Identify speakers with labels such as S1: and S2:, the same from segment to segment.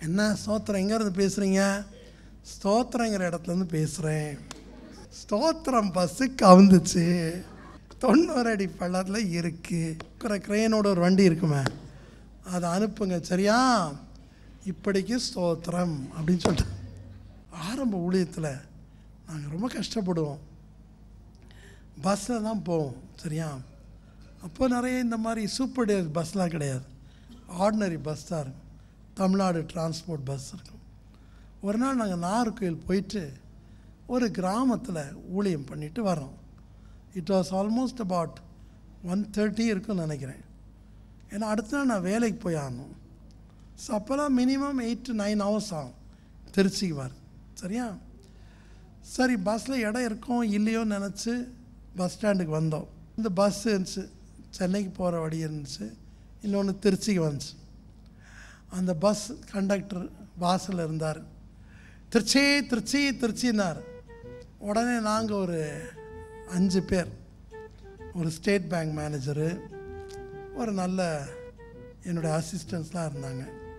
S1: என்ன ஸ்தோத்திரம் எங்கேருந்து பேசுகிறீங்க ஸ்தோத்திரங்கிற இடத்துலேருந்து பேசுகிறேன் ஸ்தோத்திரம் பஸ்ஸு கவுந்துச்சு தொண்ணூறு அடி பள்ளத்தில் இருக்குது கிரேனோட ஒரு வண்டி இருக்குமே அதை அனுப்புங்க சரியா இப்படிக்கு ஸ்தோத்திரம் அப்படின்னு சொல்லிட்டு ஆரம்ப ஊழியத்தில் நாங்கள் ரொம்ப கஷ்டப்படுவோம் பஸ்ஸில் தான் போவோம் சரியா அப்போ நிறைய இந்த மாதிரி சூப்பர் டே பஸ்லாம் கிடையாது ஆர்டினரி பஸ் தான் இருக்கும் தமிழ்நாடு டிரான்ஸ்போர்ட் பஸ் இருக்கும் ஒரு நாள் நாங்கள் நாகர்கோயில் போயிட்டு ஒரு கிராமத்தில் ஊழியம் பண்ணிட்டு வரோம் it was almost about one thirty இருக்குன்னு நினைக்கிறேன் ஏன்னா அடுத்த நாள் நான் வேலைக்கு போய் ஆகணும் ஸோ அப்போல்லாம் minimum eight to nine hours ஆகும் திருச்சிக்கு வர சரியா சரி பஸ்ஸில் இடம் இருக்கோம் இல்லையோ நினச்சி பஸ் ஸ்டாண்டுக்கு வந்தோம் இந்த பஸ் இருந்துச்சு சென்னைக்கு போகிற வழி இருந்துச்சு இன்னொன்று திருச்சிக்கு வந்துச்சு அந்த பஸ் கண்டக்டர் வாசலில் இருந்தார் திருச்சி திருச்சி திருச்சின்னார் உடனே நாங்கள் ஒரு அஞ்சு பேர் ஒரு ஸ்டேட் பேங்க் மேனேஜரு ஒரு நல்ல என்னுடைய அசிஸ்டன்ஸ்லாம் இருந்தாங்க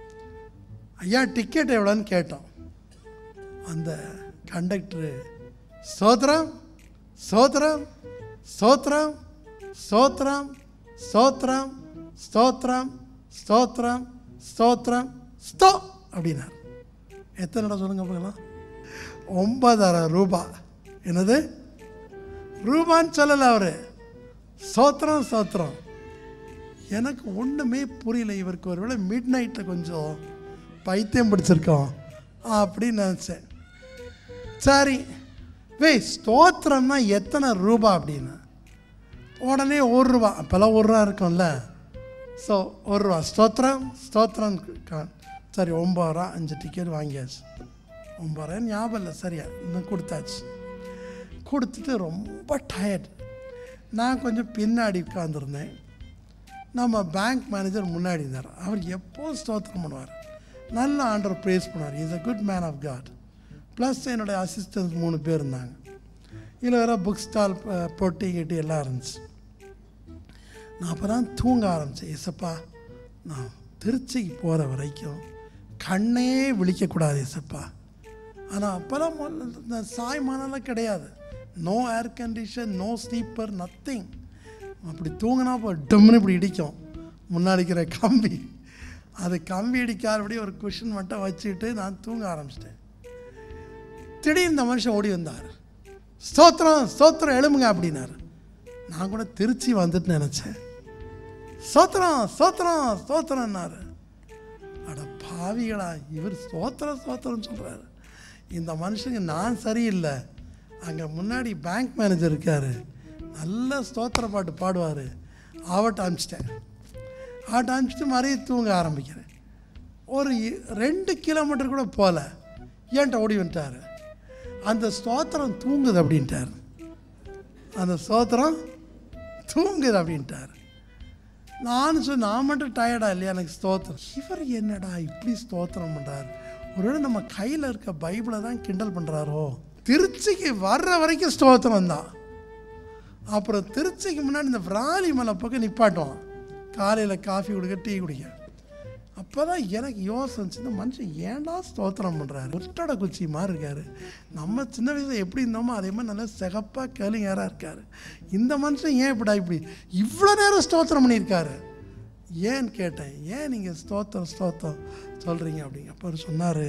S1: ஐயா டிக்கெட் எவ்வளோன்னு கேட்டோம் அந்த கண்டக்டரு சோத்ரம் சோத்ரம் சோத்ரம் ஸ்தோத்ரம் ஸ்தோத்ரம் ஸ்தோத்ரம் ஸ்தோத்ரம் ஸ்தோத்ரம் ஸ்தோ அப்படின்னார் எத்தனை இடம் சொல்லுங்க பார்க்கலாம் ஒன்பதரை ரூபா என்னது ரூபான்னு சொல்லலை அவர் சோத்திரம் சோத்திரம் எனக்கு ஒன்றுமே புரியல இவருக்கு ஒருவேளை மிட் நைட்டில் கொஞ்சம் பைத்தியம் பிடிச்சிருக்கோம் அப்படின்னு நினச்சேன் சரி வே ஸ்தோத்திரம்னா எத்தனை ரூபா அப்படின்னு உடனே ஒரு ரூபா அப்போல்லாம் ஒரு ரூபா இருக்கும்ல ஸோ ஒரு ரூபா ஸ்தோத்திரம் ஸ்தோத்திரம் கா- சரி ஒம்பது ரூபா அஞ்சு டிக்கெட் வாங்கியாச்சு ஒம்பது ரூபா ஞாபகம் இல்லை சரியா இன்னும் கொடுத்தாச்சு கொடுத்துட்டு ரொம்ப டயர்ட் நான் கொஞ்சம் பின்னாடி உட்காந்துருந்தேன் நம்ம பேங்க் மேனேஜர் முன்னாடி இருந்தார் அவர் எப்போ ஸ்தோத்திரம் பண்ணுவார் நல்ல ஆண்டர் ப்ரேஸ் பண்ணுவார் is a good man of God plus என்னுடைய அசிஸ்டன்ஸ் மூணு பேர் இருந்தாங்க இதில் வேறு புக் ஸ்டால் பொட்டி கிட்டி எல்லாம் இருந்துச்சு நான் அப்போ தான் தூங்க ஆரம்பித்தேன் ஏசப்பா நான் திருச்சிக்கு போகிற வரைக்கும் கண்ணே விழிக்கக்கூடாது ஏசப்பா ஆனால் அப்போல்லாம் முதல்ல இந்த சாய்மானலாம் கிடையாது no air condition no sleeper nothing அப்படி தூங்கினா இப்போ டம்னு இப்படி இடிக்கும் முன்னாடி இருக்கிற கம்பி அது கம்பி இடிக்காதபடி ஒரு குஷன் மட்டும் வச்சுட்டு நான் தூங்க ஆரம்பிச்சிட்டேன் திடீர்னு இந்த மனுஷன் ஓடி வந்தார் ஸ்தோத்திரம் ஸ்தோத்திரம் எழுமுங்க அப்படின்னாரு நான் கூட திருச்சி வந்துட்டு நினச்சேன் ஸ்தோத்திரம் ஸ்தோத்திரம் ஸ்தோத்திரம்னாரு அட பாவிகளா இவர் ஸ்தோத்திரம் ஸ்தோத்திரம் சொல்கிறாரு இந்த மனுஷனுக்கு நான் சரியில்லை அங்கே முன்னாடி பேங்க் மேனேஜர் இருக்கார் நல்ல ஸ்தோத்திர பாட்டு பாடுவார் அவட்ட அனுப்பிச்சிட்டேன் அவட்ட அனுப்பிச்சிட்டு மறுபடியும் தூங்க ஆரம்பிக்கிறேன் ஒரு இ- ரெண்டு கிலோமீட்டர் கூட போகல ஏன்ட்ட ஓடி வந்துட்டார் அந்த ஸ்தோத்திரம் தூங்குது அப்படின்ட்டார் அந்த ஸ்தோத்திரம் தூங்குது அப்படின்ட்டார் நான் சொன்ன நான் மட்டும் டயர்டா இல்லையா எனக்கு ஸ்தோத்திரம் இவர் என்னடா இப்படி ஸ்தோத்திரம் பண்ணுறாரு ஒருவேளை நம்ம கையில் இருக்க பைபிளை தான் கிண்டல் பண்ணுறாரோ திருச்சிக்கு வர்ற வரைக்கும் ஸ்தோத்திரம் தான் அப்புறம் திருச்சிக்கு முன்னாடி இந்த விராலி மலை பக்கம் நிப்பாட்டுவான் காலையில் காஃபி குடிக்க டீ குடிக்க அப்போ தான் எனக்கு யோசனை வந்துச்சு, இந்த மனுஷன் ஏன்டா ஸ்தோத்திரம் பண்ணுறாரு ஒட்டோட குச்சி மாதிரி இருக்காரு நம்ம சின்ன வயசில் எப்படி இருந்தோமோ அதே மாதிரி நல்லா சிகப்பாக கேளுங்காராக இருக்காரு இந்த மனுஷன் ஏன் இப்படா இப்படி இவ்வளோ நேரம் ஸ்தோத்திரம் பண்ணியிருக்காரு ஏன்னு கேட்டேன் ஏன் நீங்கள் ஸ்தோத்திரம் ஸ்தோத்திரம் சொல்கிறீங்க அப்படிங்க அப்போ சொன்னார்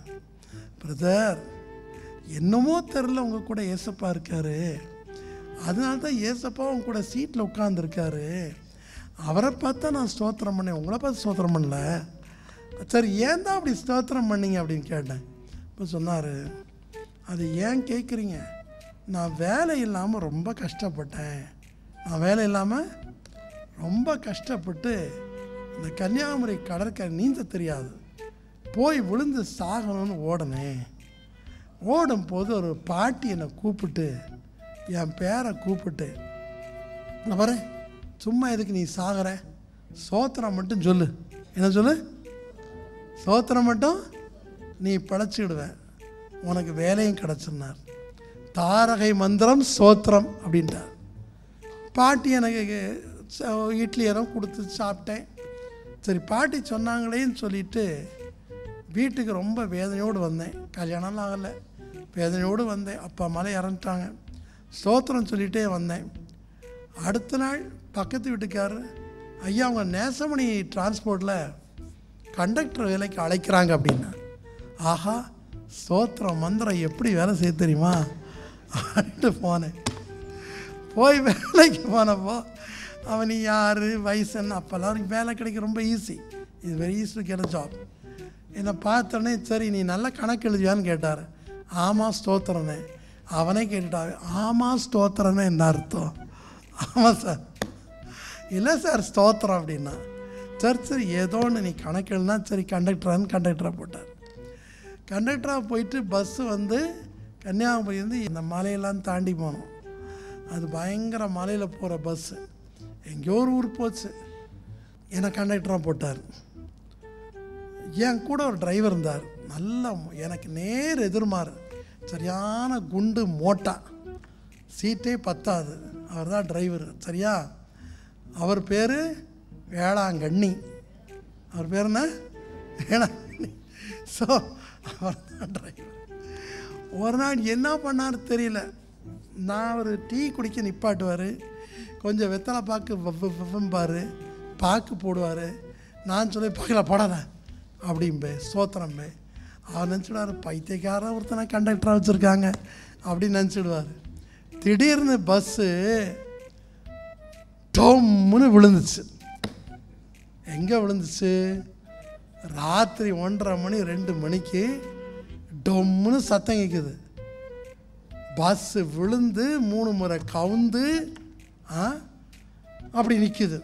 S1: பிரதர் என்னமோ தெரில உங்கள் கூட ஏசப்பா இருக்காரு அதனால தான் ஏசப்பா உங்க கூட சீட்டில் உட்காந்துருக்காரு அவரை பார்த்தா நான் ஸ்தோத்திரம் பண்ணேன் உங்களை பார்த்து ஸ்தோத்திரம் பண்ணல சரி ஏன் தான் அப்படி ஸ்தோத்திரம் பண்ணீங்க அப்படின்னு கேட்டேன் இப்போ சொன்னார் அது ஏன் கேட்குறீங்க நான் வேலை இல்லாமல் ரொம்ப கஷ்டப்பட்டேன் நான் வேலை இல்லாமல் ரொம்ப கஷ்டப்பட்டு இந்த கன்னியாகுமரி கடற்கரை நீந்த தெரியாது போய் விழுந்து சாகணும்னு ஓடினேன் ஓடும்போது ஒரு பாட்டி என்னை கூப்பிட்டு என் பேரை கூப்பிட்டு நான் வரேன் சும்மா எதுக்கு நீ சாகிற சோத்திரம் மட்டும் சொல்லு என்ன சொல்லு சோத்திரம் மட்டும் நீ பிழைச்சிடுவ உனக்கு வேலையும் கிடச்சிருந்தார் தாரகை மந்திரம் சோத்திரம் அப்படின்ட்டார் பாட்டி எனக்கு ச- இட்லி எல்லாம் கொடுத்து சாப்பிட்டேன் சரி பாட்டி சொன்னாங்களேன்னு சொல்லிட்டு வீட்டுக்கு ரொம்ப வேதனையோடு வந்தேன் கல்யாணம்லாம் ஆகலை வேதனையோடு வந்தேன் அப்பா மலை இறந்துட்டாங்க ஸ்தோத்திரம் சொல்லிகிட்டே வந்தேன் அடுத்த நாள் பக்கத்து வீட்டுக்காரர் ஐயா அவங்க நேசமணி டிரான்ஸ்போர்ட்டில் கண்டக்டர் வேலைக்கு அழைக்கிறாங்க அப்படின்னா ஆஹா ஸ்தோத்திரம் மந்திரம் எப்படி வேலை செய்ய தெரியுமா அப்படின்ட்டு போனேன் போய் வேலைக்கு போனப்போ அவன் நீ யார் வயசுன்னு அப்போல்லாம் அவனுக்கு வேலை கிடைக்க ரொம்ப ஈஸி இது very easy to get job என்னை பார்த்தோன்னே சரி நீ நல்ல கணக்கு எழுதுவியான்னு கேட்டார் ஆமாம் ஸ்தோத்திரனே அவனே கேட்டுட்டான் ஆமாம் ஸ்தோத்திரன்னு என்ன அர்த்தம் ஆமாம் சார் இல்லை சார் ஸ்தோத்திரம் அப்படின்னா சரி சரி ஏதோ ஒன்று நீ கணக்கு எழுதுனா சரி கண்டக்டரான்னு கண்டக்டராக போட்டார் கண்டக்டராக போயிட்டு பஸ்ஸு வந்து கன்னியாகுமரி வந்து இந்த மலையெல்லாம் தாண்டி போனோம் அது பயங்கர மலையில் போகிற பஸ்ஸு எங்கேயோ ஒரு ஊர் போச்சு என்னை கண்டக்டராக போட்டார் என் கூட ஒரு டிரைவர் இருந்தார் நல்ல எனக்கு நேர் எதிர்மாறு சரியான குண்டு மோட்டா சீட்டே பத்தாது அவர் தான் டிரைவர் சரியா அவர் பேர் வேளாங்கண்ணி அவர் பேர் என்ன வேளாங்கண்ணி ஸோ அவர் தான் டிரைவர் ஒரு நாள் என்ன பண்ணார் தெரியல நான் ஒரு டீ குடிக்க நிப்பாட்டுவார் கொஞ்சம் வெத்தலை பாக்கு வெவ்பார் பாக்கு போடுவார் நான் சொல்லி பார்க்கல போடாத அப்படிம்பே சோத்திரம்பே அவர் நினச்சிடுவார் பைத்தியக்காரன் ஒருத்தனை கண்டக்டராக வச்சுருக்காங்க அப்படின்னு நினச்சிடுவார் திடீர்னு பஸ்ஸு டொம்முன்னு விழுந்துச்சு எங்கே விழுந்துச்சு ராத்திரி ஒன்றரை மணி ரெண்டு மணிக்கு டொம்முன்னு சத்தம் கேட்குது பஸ்ஸு விழுந்து மூணு முறை கவுந்து ஆ அப்படி நிற்குது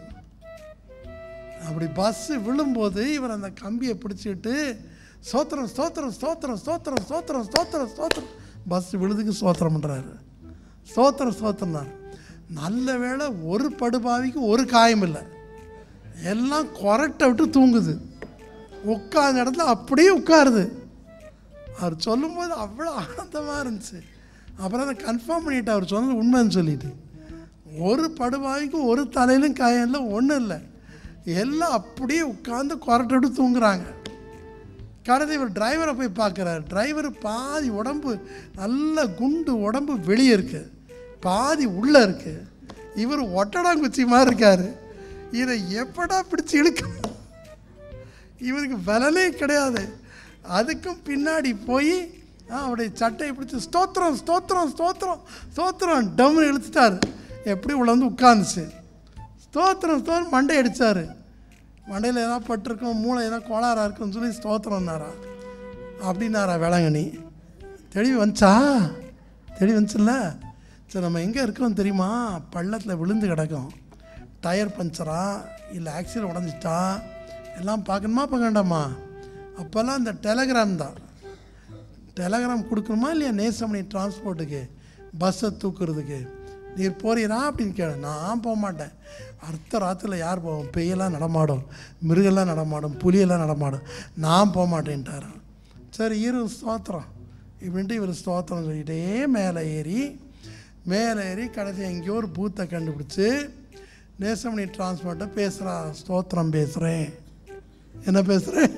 S1: அப்படி பஸ்ஸு விழும்போது இவர் அந்த கம்பியை பிடிச்சிட்டு ஸ்தோத்திரம் ஸ்தோத்திரம் ஸ்தோத்திரம் ஸ்தோத்திரம் ஸ்தோத்திரம் ஸ்தோத்திரம் ஸ்தோத்திரம் பஸ் விழுதுக்கு ஸ்தோத்திரம் பண்ணுறாரு ஸ்தோத்திரம் ஸ்தோத்திரம் தான் நல்ல வேளை ஒரு படுபாவிக்கு ஒரு காயம் இல்லை எல்லாம் கொரட்டை விட்டு தூங்குது உட்கார்ந்த இடத்துல அப்படியே உட்காருது அவர் சொல்லும்போது அவ்வளோ ஆனந்தமாக இருந்துச்சு அப்புறம் அதை கன்ஃபார்ம் பண்ணிட்டு அவர் சொன்னது உண்மைன்னு சொல்லிட்டு ஒரு படுவாய்க்கு ஒரு தலையிலும் காயம் இல்லை ஒன்றும் இல்லை எல்லாம் அப்படியே உட்காந்து கொரட்டை விட்டு தூங்குறாங்க கடைசி இவர் டிரைவரை போய் பார்க்குறாரு டிரைவர் பாதி உடம்பு நல்ல குண்டு உடம்பு வெளியே இருக்குது பாதி உள்ளே இருக்குது இவர் ஒட்டடாங்குச்சி மாதிரி இருக்கார் இதை எப்படா பிடிச்சி இழுக்க இவருக்கு பலனே கிடையாது அதுக்கும் பின்னாடி போய் அவருடைய சட்டையை பிடிச்சி ஸ்தோத்திரம் ஸ்தோத்திரம் ஸ்தோத்திரம் ஸ்தோத்திரம் டம்னு இழுத்துட்டார் எப்படி உள்ள வந்து உட்காந்துச்சு ஸ்தோத்திரம் ஸ்தோத்திரம் மண்டை அடித்தார் மண்டையில் எதாவது பட்டிருக்கும் மூளை ஏதாவது கோளாறாக இருக்குன்னு சொல்லி ஸ்தோத்திரம்னாரா அப்படின்னாரா வேளாங்கண்ணி தெளிவு வந்துச்சா தெளிவு வந்துச்சுல்ல சரி நம்ம எங்கே இருக்கோம் தெரியுமா பள்ளத்தில் விழுந்து கிடக்கும் டயர் பஞ்சரா இல்லை ஆக்சிடென்ட் உடஞ்சிட்டா எல்லாம் பார்க்கணுமா பார்க்க வேண்டாமா அப்போல்லாம் இந்த டெலகிராம் தான் டெலகிராம் கொடுக்கணுமா இல்லையா நேசமணி டிரான்ஸ்போர்ட்டுக்கு பஸ்ஸை தூக்குறதுக்கு நீர் போறீரா அப்படின்னு கேளு நான் போக மாட்டேன் அடுத்த ராத்திரியில் யார் போவோம் பெய்யெல்லாம் நடமாடும் மிருகெல்லாம் நடமாடும் புலியெல்லாம் நடமாடும் நான் போக மாட்டேன்ட்டாரான் சரி இரு ஸ்தோத்திரம் இப்படின்ட்டு இவர் ஸ்தோத்திரம் சொல்லிகிட்டே மேலே ஏறி மேலே ஏறி கடைசி எங்கேயோ ஒரு பூத்தை கண்டுபிடிச்சி நேசமணி டிரான்ஸ்போர்ட்டை பேசுகிறா ஸ்தோத்திரம் பேசுகிறேன் என்ன பேசுகிறேன்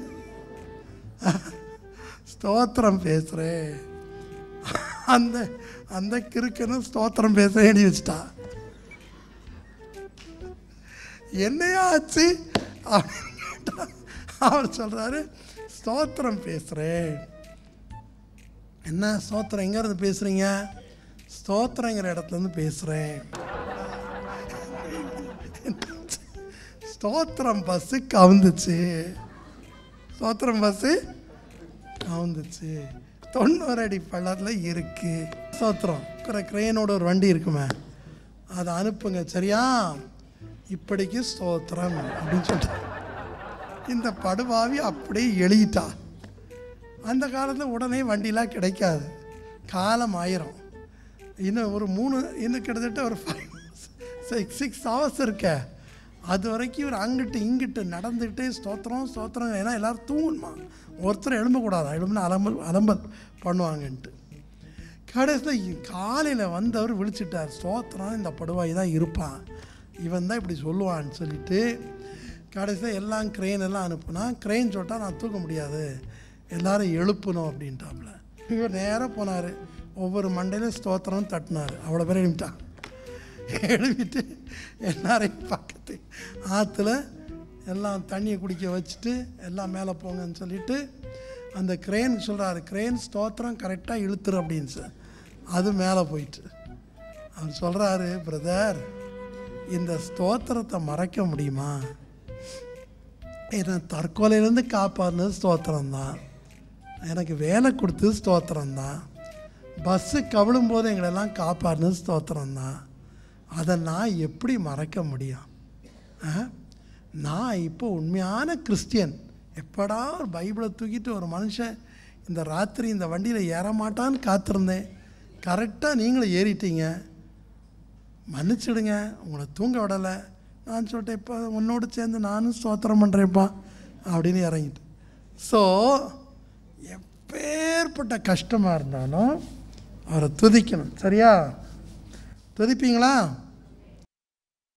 S1: ஸ்தோத்திரம் பேசுகிறேன் அந்த அந்த கிறுக்கனும் ஸ்தோத்திரம் பேச எழுதி வச்சிட்டா என்னையா ஆச்சு அப்படின்னு கேட்டா அவர் சொல்கிறாரு ஸ்தோத்திரம் பேசுகிறேன் என்ன ஸ்தோத்திரம் எங்கேருந்து பேசுகிறீங்க ஸ்தோத்திரங்கிற இடத்துலேருந்து பேசுகிறேன் ஸ்தோத்திரம் பஸ்ஸு கவுந்துச்சு ஸ்தோத்திரம் பஸ்ஸு கவுந்துச்சு தொண்ணூறு அடி பள்ளத்தில் இருக்கு ஸ்தோத்திரம் கிரேனோட ஒரு வண்டி இருக்குமே அதை அனுப்புங்க சரியா இப்படிக்கு ஸ்தோத்திரம் அப்படின்னு சொல்லிட்டு இந்த படுபாவி அப்படியே எழுதிட்டா அந்த காலத்தில் உடனே வண்டிலாம் கிடைக்காது காலம் ஆயிரும் இன்னும் ஒரு மூணு இன்னும் கிட்டத்தட்ட ஒரு ஃபைவ் சிக்ஸ் சிக்ஸ் ஹவர்ஸ் இருக்க அது வரைக்கும் இவர் அங்கிட்டு இங்கிட்டு நடந்துக்கிட்டே ஸ்தோத்திரம் ஸ்தோத்திரம் ஏன்னா எல்லோரும் தூங்கணுமா ஒருத்தர் எழும்பக்கூடாதா எழும்புனா அலம்பல் அலம்பல் பண்ணுவாங்கன்ட்டு கடைசியில் காலையில் வந்தவர் விழிச்சிட்டார் ஸ்தோத்திரம் இந்த படுவாய் தான் இருப்பான் இவன் தான் இப்படி சொல்லுவான்னு சொல்லிட்டு கடைசியில் எல்லாம் க்ரெயின் எல்லாம் அனுப்புனா க்ரெயின் சொல்லிட்டா நான் தூக்க முடியாது எல்லாரும் எழுப்பணும் அப்படின்ட்டாப்புல இவர் நேராக போனார் ஒவ்வொரு மண்டையிலும் ஸ்தோத்திரம் தட்டினார் அவ்வளோ பேர் எழுப்பிட்டான் எழுப்பிட்டு எல்லாரையும் பக்கத்து ஆற்றுல எல்லாம் தண்ணியை குடிக்க வச்சுட்டு எல்லாம் மேலே போங்கன்னு சொல்லிட்டு அந்த கிரேன் சொல்கிறாரு கிரேன் ஸ்தோத்திரம் கரெக்டாக இழுத்துரு அப்படின்னு சார் அது மேலே போயிட்டு அவர் சொல்கிறாரு பிரதர் இந்த ஸ்தோத்திரத்தை மறைக்க முடியுமா என்னை தற்கொலையிலேருந்து காப்பாற்றினது ஸ்தோத்திரம் தான் எனக்கு வேலை கொடுத்தது ஸ்தோத்திரம் தான் பஸ்ஸு கவிழும் போது எங்களெல்லாம் காப்பாற்றினது ஸ்தோத்திரம் தான் அதை நான் எப்படி மறக்க முடியும் ஆ? நான் இப்போ உண்மையான கிறிஸ்டியன் எப்படா ஒரு பைபிளை தூக்கிட்டு ஒரு மனுஷன் இந்த ராத்திரி இந்த வண்டியில் ஏற மாட்டான்னு காத்திருந்தேன் கரெக்டாக நீங்களும் ஏறிட்டீங்க மன்னிச்சிடுங்க உங்களை தூங்க விடலை நான் சொல்லிட்டேன் இப்போ உன்னோடு சேர்ந்து நானும் ஸ்தோத்திரம் பண்ணுறேன்ப்பா அப்படின்னு இறங்கிட்டேன் ஸோ எப்பேற்பட்ட கஷ்டமாக இருந்தாலும் அவரை துதிக்கணும் சரியா துதிப்பீங்களா